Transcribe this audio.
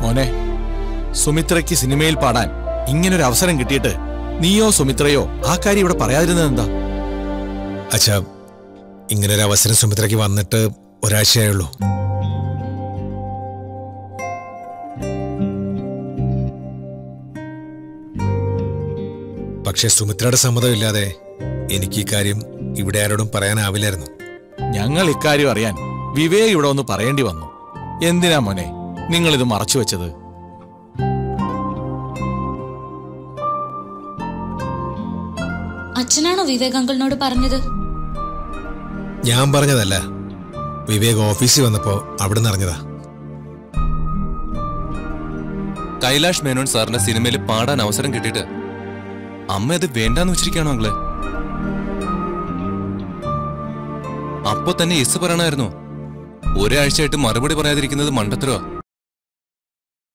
മോനെ സുമിത്രയ്ക്ക് സിനിമയിൽ പാടാൻ ഇങ്ങനൊരു അവസരം കിട്ടിയിട്ട് നീയോ സുമിത്രയോ ആ കാര്യം ഇവിടെ പറയാതിരുന്നത് എന്താ അച്ഛാ ഇങ്ങനൊരു അവസരം സുമിത്രയ്ക്ക് വന്നിട്ട് ഒരാഴ്ചയായുള്ളൂ പക്ഷെ സുമിത്രയുടെ സമ്മതമില്ലാതെ എനിക്ക് ഈ കാര്യം ഇവിടെ ആരോടും പറയാനാവില്ലായിരുന്നു ഞങ്ങൾ ഇക്കാര്യം അറിയാൻ വിവേക് ഇവിടെ ഒന്ന് പറയേണ്ടി വന്നു എന്തിനാ മോനെ നിങ്ങൾ ഇത് മറച്ചു വെച്ചത് അച്ഛനാണോ വിവേക് അങ്കിളിനോട് പറഞ്ഞത് ഞാൻ പറഞ്ഞതല്ല വിവേക് ഓഫീസിൽ വന്നപ്പോ അവിടുന്ന് അറിഞ്ഞതാ കൈലാഷ് മേനോൻ സാറിന്റെ സിനിമയിൽ പാടാൻ അവസരം കിട്ടിയിട്ട് അമ്മ അത് വേണ്ടാന്ന് വെച്ചിരിക്കാണോ അങ്ങളെ അപ്പൊ തന്നെ യെസ് പറയണമായിരുന്നു ഒരാഴ്ചയായിട്ട് മറുപടി പറയാതിരിക്കുന്നത് മണ്ടത്തരവാ